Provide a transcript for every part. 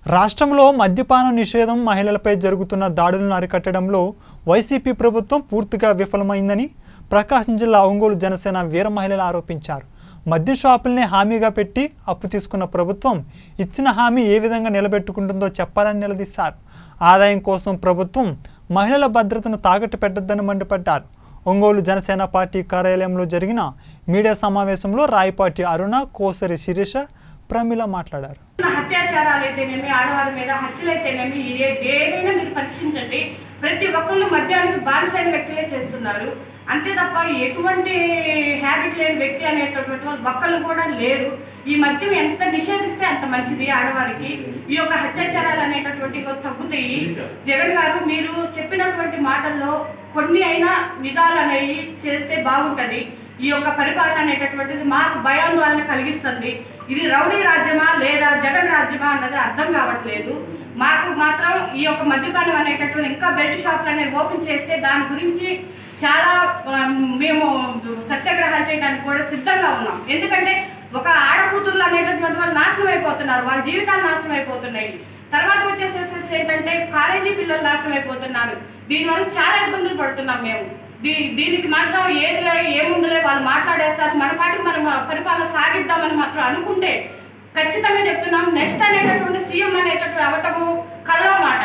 రాష్ట్రంలో మద్యపానం నిషేధం మహిళలపై జరుగుతున్న దాడులను అరికట్టడంలో వైసీపీ ప్రభుత్వం పూర్తిగా విఫలమైందని ప్రకాశం జిల్లా ఒంగోలు జనసేన వీర మహిళలు ఆరోపించారు మద్యం షాపుల్ని హామీగా పెట్టి అప్పు తీసుకున్న ప్రభుత్వం ఇచ్చిన హామీ ఏ విధంగా నిలబెట్టుకుంటుందో చెప్పాలని నిలదీశారు ఆదాయం కోసం ప్రభుత్వం మహిళల భద్రతను తాకట్టు పెట్టొద్దని మండిపడ్డారు ఒంగోలు జనసేన పార్టీ కార్యాలయంలో జరిగిన మీడియా సమావేశంలో రాయపాటి అరుణ కోసరి శిరీష ప్రమిళ మాట్లాడారు అత్యాచారాలు అయితేనేమి ఆడవారి మీద హత్యలు అయితేనేమి ఏ ఏదైనా మీరు పరీక్షించండి ప్రతి ఒక్కళ్ళు మద్యానికి బానిసైన వ్యక్తులే చేస్తున్నారు అంతే తప్ప ఎటువంటి హ్యాబిట్ లేని వ్యక్తి అనేటటువంటి వాళ్ళు ఒక్కళ్ళు కూడా లేరు ఈ మద్యం ఎంత నిషేధిస్తే అంత మంచిది ఆడవారికి ఈ యొక్క అత్యాచారాలు అనేటటువంటి తగ్గుతాయి జగన్ గారు మీరు చెప్పినటువంటి మాటల్లో కొన్ని అయినా నిజాలు అనేవి చేస్తే బాగుంటది ఈ యొక్క పరిపాలన అనేటటువంటిది మాకు భయాందోళన కలిగిస్తుంది ఇది రౌడీ రాజ్యమా లేదా జగన్ రాజ్యమా అన్నది అర్థం కావట్లేదు మాకు మాత్రం ఈ యొక్క మద్యపానం అనేటటువంటి ఇంకా బెల్ట్ షాపులు అనేవి ఓపెన్ చేస్తే దాని గురించి చాలా ఆ, మేము సత్యాగ్రహాలు చేయడానికి కూడా సిద్ధంగా ఉన్నాం ఎందుకంటే ఒక ఆడకూతుర్లు అనేటటువంటి వాళ్ళు నాశనం అయిపోతున్నారు వాళ్ళ జీవితాలు నాశనం అయిపోతున్నాయి తర్వాత వచ్చేసేసి ఏంటంటే కాలేజీ పిల్లలు నాశనం అయిపోతున్నారు దీనివల్ల చాలా ఇబ్బందులు పడుతున్నాం మేము దీ దీనికి మాత్రం ఏదిలే ఏముందిలే వాళ్ళు మాట్లాడేస్తారు మన పాటికి మనం పరిపాలన సాగిద్దామని మాత్రం అనుకుంటే ఖచ్చితంగా చెప్తున్నాం నెక్స్ట్ అనేటటువంటి సీఎం అనేటటువంటి అవటము కల్లో మాట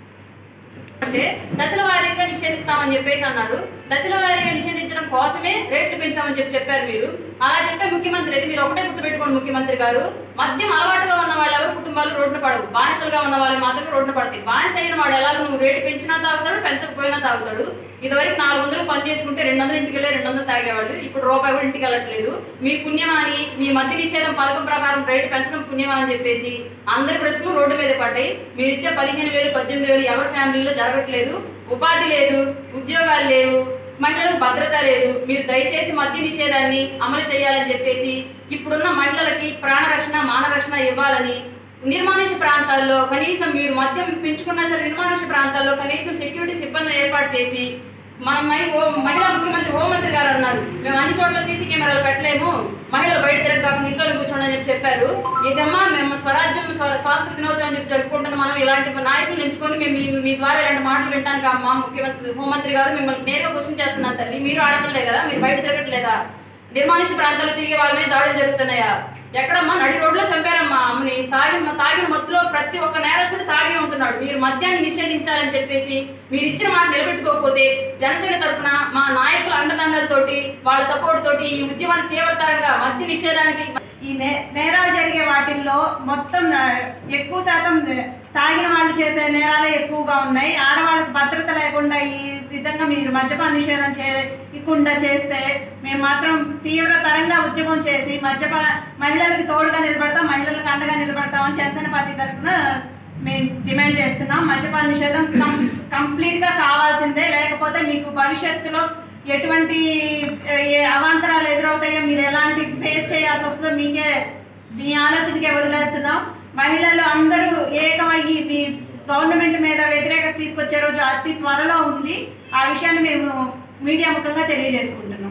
అంటే దశల వారీగా నిషేధిస్తామని చెప్పేసి అన్నారు దశల వారీగా నిషేధించడం కోసమే రేట్లు పెంచామని చెప్పి చెప్పారు మీరు అలా చెప్పే ముఖ్యమంత్రి అయితే మీరు ఒకటే గుర్తుపెట్టుకోండి ముఖ్యమంత్రి గారు మద్యం అలవాటుగా ఉన్న వాళ్ళు ఎవరు కుటుంబాలు రోడ్డు పడవు బానిసలుగా ఉన్న వాళ్ళు మాత్రమే రోడ్డు పడతాయి బానిస అయిన వాడు ఎలాగో నువ్వు రేటు పెంచినా తాగుతాడు పెంచకపోయినా తాగుతాడు ఇదివరకు నాలుగు వందలు పని చేసుకుంటే రెండు వందలు ఇంటికి వెళ్ళి రెండు వందలు తాగేవాళ్ళు ఇప్పుడు రూపాయి కూడా ఇంటికి వెళ్ళట్లేదు మీ పుణ్యమా అని మీ మద్య నిషేధం పథకం ప్రకారం రేటు పెంచడం పుణ్యమా అని చెప్పేసి అందరి బ్రతుకులు రోడ్డు మీద పడ్డాయి మీరు ఇచ్చే పదిహేను వేలు పద్దెనిమిది వేలు ఎవరి ఫ్యామిలీలో జరగట్లేదు ఉపాధి లేదు ఉద్యోగాలు లేవు మహిళలకు భద్రత లేదు మీరు దయచేసి మద్య నిషేధాన్ని అమలు చేయాలని చెప్పేసి ఇప్పుడున్న మహిళలకి ప్రాణరక్షణ మానరక్షణ ఇవ్వాలని నిర్మానుష ప్రాంతాల్లో కనీసం మీరు మద్యం పెంచుకున్నా సరే నిర్మానుష ప్రాంతాల్లో కనీసం సెక్యూరిటీ సిబ్బంది ఏర్పాటు చేసి మనం మరి ఓ మహిళా ముఖ్యమంత్రి హోంమంత్రి గారు అన్నారు మేము అన్ని చోట్ల సీసీ కెమెరాలు పెట్టలేము మహిళలు బయట తిరగకుండా ఇంట్లో కూర్చోండి అని చెప్పి చెప్పారు ఇదమ్మా మేము స్వరాజ్యం స్వ- స్వాతంత్ర దినోత్సవం అని చెప్పి జరుపుకుంటుంది మనం ఇలాంటి నాయకులు ఎంచుకొని మేము మీ- మీ ద్వారా ఇలాంటి మాటలు వినడానికి ఆ మా ముఖ్యమంత్రి హోంమంత్రి గారు మిమ్మల్ని నేరుగా క్వశ్చన్ చేస్తున్నారు తల్లి మీరు ఆడటంలే కదా మీరు బయట తిరగట్లేదా నిర్మానుష ప్రాంతాల్లో తిరిగే వాళ్ళ మీద దాడులు జరుగుతున్నాయా ఎక్కడమ్మా నడి రోడ్లో చంపారమ్మా అమ్మని తాగిన తాగిన మత్తులో ప్రతి ఒక్క నేరస్తుడు తాగి ఉంటున్నాడు మీరు మద్యాన్ని నిషేధించాలని చెప్పేసి మీరు ఇచ్చిన మాట నిలబెట్టుకోకపోతే జనసేన తరపున మా నాయకుల అండదండలతోటి వాళ్ళ సపోర్ట్ తోటి ఈ ఉద్యమాన్ని తీవ్రతరంగా మద్య నిషేధానికి ఈ నే నేరాలు జరిగే వాటిల్లో మొత్తం నా- ఎక్కువ శాతం తాగిన వాళ్ళు చేసే నేరాలే ఎక్కువగా ఉన్నాయి ఆడవాళ్ళకి భద్రత లేకుండా ఈ విధంగా మీరు మద్యపాన నిషేధం చేయకుండా చేస్తే మేము మాత్రం తీవ్రతరంగా ఉద్యమం చేసి మద్యపా మహిళలకు తోడుగా నిలబడతాం మహిళలకు అండగా నిలబడతామని జనసేన పార్టీ తరఫున మేము డిమాండ్ చేస్తున్నాం మద్యపాన నిషేధం కం కంప్లీట్గా కావాల్సిందే లేకపోతే మీకు భవిష్యత్తులో ఎటువంటి ఏ, ఏ అవాంతరాలు ఎదురవుతాయో మీరు ఎలాంటి ఫేస్ చేయాల్సి వస్తుందో మీకే మీ ఆలోచనకే వదిలేస్తున్నాం మహిళలు అందరూ ఏకమయ్యి మీ గవర్నమెంట్ మీద వ్యతిరేకత తీసుకొచ్చే రోజు అతి త్వరలో ఉంది ఆ విషయాన్ని మేము మీడియా ముఖంగా తెలియజేసుకుంటున్నాం